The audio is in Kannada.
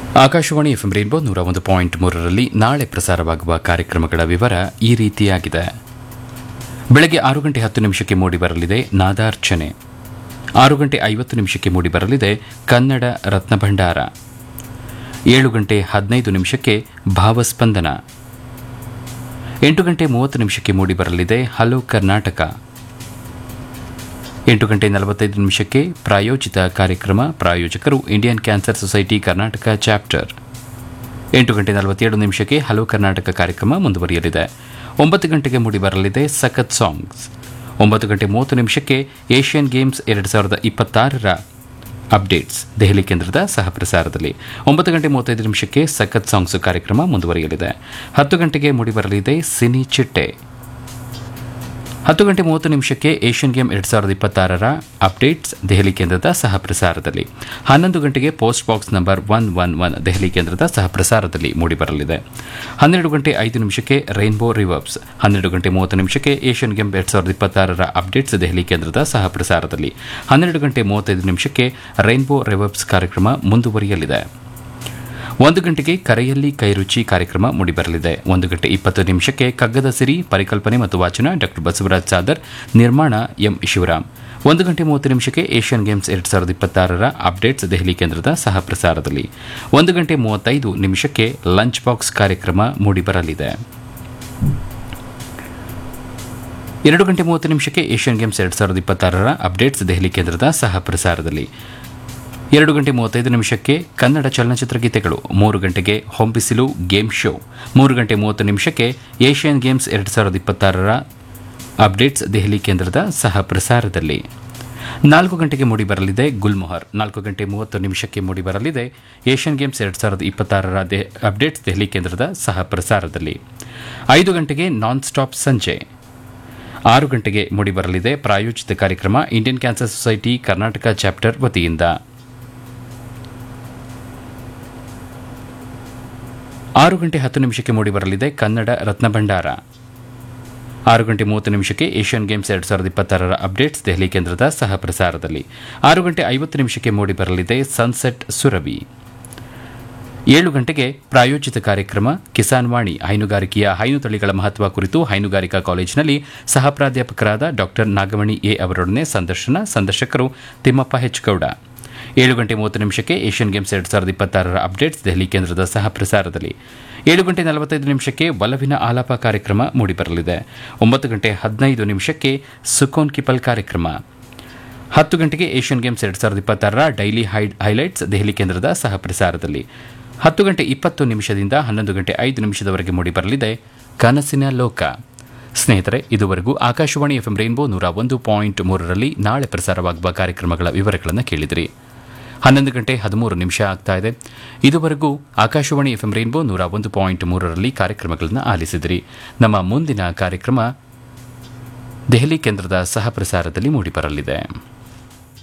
ಆಕಾಶವಾಣಿ ಎಫ್ಎಂ ರೇನ್ಬೋ ನೂರ ಒಂದು ಪಾಯಿಂಟ್ ಮೂರರಲ್ಲಿ ನಾಳೆ ಪ್ರಸಾರವಾಗುವ ಕಾರ್ಯಕ್ರಮಗಳ ವಿವರ ಈ ರೀತಿಯಾಗಿದೆ ಬೆಳಗ್ಗೆ ಆರು ಗಂಟೆ ಹತ್ತು ನಿಮಿಷಕ್ಕೆ ಮೂಡಿ ಬರಲಿದೆ ನಾದಾರ್ಚನೆ ಆರು ಗಂಟೆ ಐವತ್ತು ನಿಮಿಷಕ್ಕೆ ಮೂಡಿ ಬರಲಿದೆ ಕನ್ನಡ ರತ್ನಭಂಡಾರ ಏಳು ಗಂಟೆ ಹದಿನೈದು ನಿಮಿಷಕ್ಕೆ ಭಾವಸ್ಪಂದನ ಎಂಟು ಗಂಟೆ ಮೂವತ್ತು ನಿಮಿಷಕ್ಕೆ ಮೂಡಿ ಬರಲಿದೆ ಹಲೋ ಕರ್ನಾಟಕ ಎಂಟು ಗಂಟೆ ನಲವತ್ತೈದು ನಿಮಿಷಕ್ಕೆ ಪ್ರಾಯೋಜಿತ ಕಾರ್ಯಕ್ರಮ ಪ್ರಾಯೋಜಕರು Indian cancer society Karnataka chapter ಎಂಟು ಗಂಟೆ ನಲವತ್ತೇಳು ನಿಮಿಷಕ್ಕೆ ಹಲೋ ಕರ್ನಾಟಕ ಕಾರ್ಯಕ್ರಮ ಮುಂದುವರಿಯಲಿದೆ ಒಂಬತ್ತು ಗಂಟೆಗೆ ಮೂಡಿಬರಲಿದೆ ಸಖತ್ ಸಾಂಗ್ಸ್ ಒಂಬತ್ತು ಗಂಟೆ ಮೂವತ್ತು ನಿಮಿಷಕ್ಕೆ ಏಷ್ಯನ್ ಗೇಮ್ಸ್ ಎರಡು ಸಾವಿರದ ಇಪ್ಪತ್ತಾರರ ಅಪ್ಡೇಟ್ಸ್ ದೆಹಲಿ ಕೇಂದ್ರದ ಸಹ ಪ್ರಸಾರದಲ್ಲಿ ಒಂಬತ್ತು ಗಂಟೆ ಮೂವತ್ತೈದು ನಿಮಿಷಕ್ಕೆ ಸಖತ್ ಸಾಂಗ್ಸ್ ಕಾರ್ಯಕ್ರಮ ಮುಂದುವರಿಯಲಿದೆ ಹತ್ತು ಗಂಟೆಗೆ ಮೂಡಿಬರಲಿದೆ ಸಿನಿ ಚಿಟ್ಟೆ ಹತ್ತು ಗಂಟೆ ಮೂವತ್ತು ನಿಮಿಷಕ್ಕೆ ಏಷ್ಯನ್ ಗೇಮ್ ಎರಡು ಸಾವಿರದ ಇಪ್ಪತ್ತಾರರ ಅಪ್ಡೇಟ್ಸ್ ದೆಹಲಿ ಕೇಂದ್ರದ ಸಹ ಪ್ರಸಾರದಲ್ಲಿ ಹನ್ನೊಂದು ಗಂಟೆಗೆ post box number one one one Delhi ಕೇಂದ್ರದ ಸಹ ಪ್ರಸಾರದಲ್ಲಿ ಮೂಡಿಬರಲಿದೆ ಹನ್ನೆರಡು ಗಂಟೆ ಐದು ನಿಮಿಷಕ್ಕೆ ರೈನ್ಬೋ ರಿವರ್ಬ್ಸ್ ಹನ್ನೆರಡು ಗಂಟೆ ಮೂವತ್ತು ನಿಮಿಷಕ್ಕೆ ಏಷ್ಯನ್ ಗೇಮ್ ಎರಡು ಸಾವಿರದ ಇಪ್ಪತ್ತಾರರ ಅಪ್ಡೇಟ್ಸ್ ದೆಹಲಿ ಕೇಂದ್ರದ ಸಹ ಪ್ರಸಾರದಲ್ಲಿ ಹನ್ನೆರಡು ಗಂಟೆ ಮೂವತ್ತೈದು ನಿಮಿಷಕ್ಕೆ ರೈನ್ಬೋ ರಿವರ್ಬ್ಸ್ ಕಾರ್ಯಕ್ರಮ ಮುಂದುವರಿಯಲಿದೆ ಒಂದು ಗಂಟೆಗೆ ಕರೆಯಲ್ಲಿ ಕೈರುಚಿ ಕಾರ್ಯಕ್ರಮ ಮೂಡಿಬರಲಿದೆ ಒಂದು ಗಂಟೆ ಇಪ್ಪತ್ತು ನಿಮಿಷಕ್ಕೆ ಕಗ್ಗದ ಸಿರಿ ಪರಿಕಲ್ಪನೆ ಮತ್ತು ವಾಚನ ಡಾಕ್ಟರ್ ಬಸವರಾಜ್ ಸಾದರ್ ನಿರ್ಮಾಣ ಎಂ ಶಿವರಾಮ್ ಒಂದು ಗಂಟೆ ಮೂವತ್ತು ನಿಮಿಷಕ್ಕೆ ಏಷ್ಯನ್ ಗೇಮ್ಸ್ ಎರಡು ಸಾವಿರದ ಇಪ್ಪತ್ತಾರರ ಅಪ್ಡೇಟ್ಸ್ ದೆಹಲಿ ಕೇಂದ್ರದ ಸಹ ಪ್ರಸಾರದಲ್ಲಿ ಒಂದು ಗಂಟೆ ಮೂವತ್ತೈದು ನಿಮಿಷಕ್ಕೆ ಲಂಚ್ ಬಾಕ್ಸ್ ಕಾರ್ಯಕ್ರಮ ಮೂಡಿಬರಲಿದೆ ಎರಡು ಗಂಟೆ ಮೂವತ್ತು ನಿಮಿಷಕ್ಕೆ ಏಷ್ಯನ್ ಗೇಮ್ಸ್ ಎರಡು ಸಾವಿರದ ಇಪ್ಪತ್ತಾರರ ಅಪ್ಡೇಟ್ಸ್ ದೆಹಲಿ ಕೇಂದ್ರದ ಸಹ ಪ್ರಸಾರದಲ್ಲಿ ಎರಡು ಗಂಟೆ ಮೂವತ್ತೈದು ನಿಮಿಷಕ್ಕೆ ಕನ್ನಡ ಚಲನಚಿತ್ರ ಗೀತೆಗಳು ಮೂರು ಗಂಟೆಗೆ ಹೊಂಬಿಸಿಲು ಗೇಮ್ ಶೋ ಮೂರು ಗಂಟೆ ಮೂವತ್ತು ನಿಮಿಷಕ್ಕೆ ಏಷ್ಯನ್ ಗೇಮ್ಸ್ ಎರಡು ಸಾವಿರದ ಇಪ್ಪತ್ತಾರರ ಅಪ್ಡೇಟ್ಸ್ ದೆಹಲಿ ಕೇಂದ್ರದ ಸಹ ಪ್ರಸಾರದಲ್ಲಿ ನಾಲ್ಕು ಗಂಟೆಗೆ ಮೂಡಿಬರಲಿದೆ ಗುಲ್ಮೊಹರ್ ನಾಲ್ಕು ಗಂಟೆ ಮೂವತ್ತು ನಿಮಿಷಕ್ಕೆ ಮೂಡಿಬರಲಿದೆ ಏಷ್ಯನ್ ಗೇಮ್ಸ್ ಎರಡು ಸಾವಿರದ ಇಪ್ಪತ್ತಾರರ ದೆ ಅಪ್ಡೇಟ್ಸ್ ದೆಹಲಿ ಕೇಂದ್ರದ ಸಹ ಪ್ರಸಾರದಲ್ಲಿ ಐದು ಗಂಟೆಗೆ ನಾನ್ ಸ್ಟಾಪ್ ಸಂಜೆ ಆರು ಗಂಟೆಗೆ ಮೂಡಿಬರಲಿದೆ ಪ್ರಾಯೋಜಿತ ಕಾರ್ಯಕ್ರಮ Indian cancer society Karnataka chapter ವತಿಯಿಂದ ಆರು ಗಂಟೆ ಹತ್ತು ನಿಮಿಷಕ್ಕೆ ಮೂಡಿಬರಲಿದೆ ಕನ್ನಡ ರತ್ನಭಂಡಾರ ಆರು ಗಂಟೆ ಮೂವತ್ತು ನಿಮಿಷಕ್ಕೆ ಏಷ್ಯನ್ ಗೇಮ್ಸ್ ಎರಡು ಸಾವಿರದ ಇಪ್ಪತ್ತಾರರ ಅಪ್ಡೇಟ್ಸ್ ದೆಹಲಿ ಕೇಂದ್ರದ ಸಹ ಪ್ರಸಾರದಲ್ಲಿ ಆರು ಗಂಟೆ ಐವತ್ತು ನಿಮಿಷಕ್ಕೆ ಮೂಡಿಬರಲಿದೆ ಸನ್ಸೆಟ್ ಸುರಭಿ ಏಳು ಗಂಟೆಗೆ ಪ್ರಾಯೋಜಿತ ಕಾರ್ಯಕ್ರಮ ಕಿಸಾನ್ ವಾಣಿ ಹೈನುಗಾರಿಕೆಯ ಹೈನು ತಳಿಗಳ ಮಹತ್ವ ಕುರಿತು ಹೈನುಗಾರಿಕಾ ಕಾಲೇಜಿನಲ್ಲಿ ಸಹ ಪ್ರಾಧ್ಯಾಪಕರಾದ ಡಾಕ್ಟರ್ ನಾಗಮಣಿ ಎ ಅವರೊಡನೆ ಸಂದರ್ಶನ ಸಂದರ್ಶಕರು ತಿಮ್ಮಪ್ಪ ಹೆಚ್ಗೌಡ ಏಳು ಗಂಟೆ ಮೂವತ್ತು ನಿಮಿಷಕ್ಕೆ ಏಷ್ಯನ್ ಗೇಮ್ಸ್ ಎರಡು ಸಾವಿರದ ಇಪ್ಪತ್ತಾರರ ಅಪ್ಡೇಟ್ಸ್ ದೆಹಲಿ ಕೇಂದ್ರದ ಸಹ ಪ್ರಸಾರದಲ್ಲಿ ಏಳು ಗಂಟೆ ನಲವತ್ತೈದು ನಿಮಿಷಕ್ಕೆ ಒಲವಿನ ಆಲಾಪ ಕಾರ್ಯಕ್ರಮ ಮೂಡಿಬರಲಿದೆ ಒಂಬತ್ತು ಗಂಟೆ ಹದಿನೈದು ನಿಮಿಷಕ್ಕೆ ಸುಕೋನ್ ಕಿಪಲ್ ಕಾರ್ಯಕ್ರಮ ಹತ್ತು ಗಂಟೆಗೆ ಏಷ್ಯನ್ ಗೇಮ್ಸ್ ಎರಡು ಸಾವಿರದ ಇಪ್ಪತ್ತಾರರ ಡೈಲಿ ಹೈ- ಹೈಲೈಟ್ಸ್ ದೆಹಲಿ ಕೇಂದ್ರದ ಸಹ ಪ್ರಸಾರದಲ್ಲಿ ಹತ್ತು ಗಂಟೆ ಇಪ್ಪತ್ತು ನಿಮಿಷದಿಂದ ಹನ್ನೊಂದು ಗಂಟೆ ಐದು ನಿಮಿಷದವರೆಗೆ ಮೂಡಿಬರಲಿದೆ ಕನಸಿನ ಲೋಕ ಸ್ನೇಹಿತರೆ ಇದುವರೆಗೂ ಆಕಾಶವಾಣಿ ಎಫ್ಎಂ ರೈನ್ಬೋ ನೂರ ಒಂದು ಪಾಯಿಂಟ್ ಮೂರರಲ್ಲಿ ನಾಳೆ ಪ್ರಸಾರವಾಗುವ ಕಾರ್ಯಕ್ರಮಗಳ ವಿವರಗಳನ್ನು ಕೇಳಿದಿರಿ ಹನ್ನೊಂದು ಗಂಟೆ ಹದಿಮೂರು ನಿಮಿಷ ಆಗ್ತಾ ಇದೆ ಇದುವರೆಗೂ ಆಕಾಶವಾಣಿ ಎಫ್ಎಂ ರೈನ್ಬೋ ನೂರ ಒಂದು ಪಾಯಿಂಟ್ ಮೂರರಲ್ಲಿ ಕಾರ್ಯಕ್ರಮಗಳನ್ನು ಆಲಿಸಿದಿರಿ ನಮ್ಮ ಮುಂದಿನ ಕಾರ್ಯಕ್ರಮ ದೆಹಲಿ ಕೇಂದ್ರದ ಸಹ ಪ್ರಸಾರದಲ್ಲಿ ಮೂಡಿಬರಲಿದೆ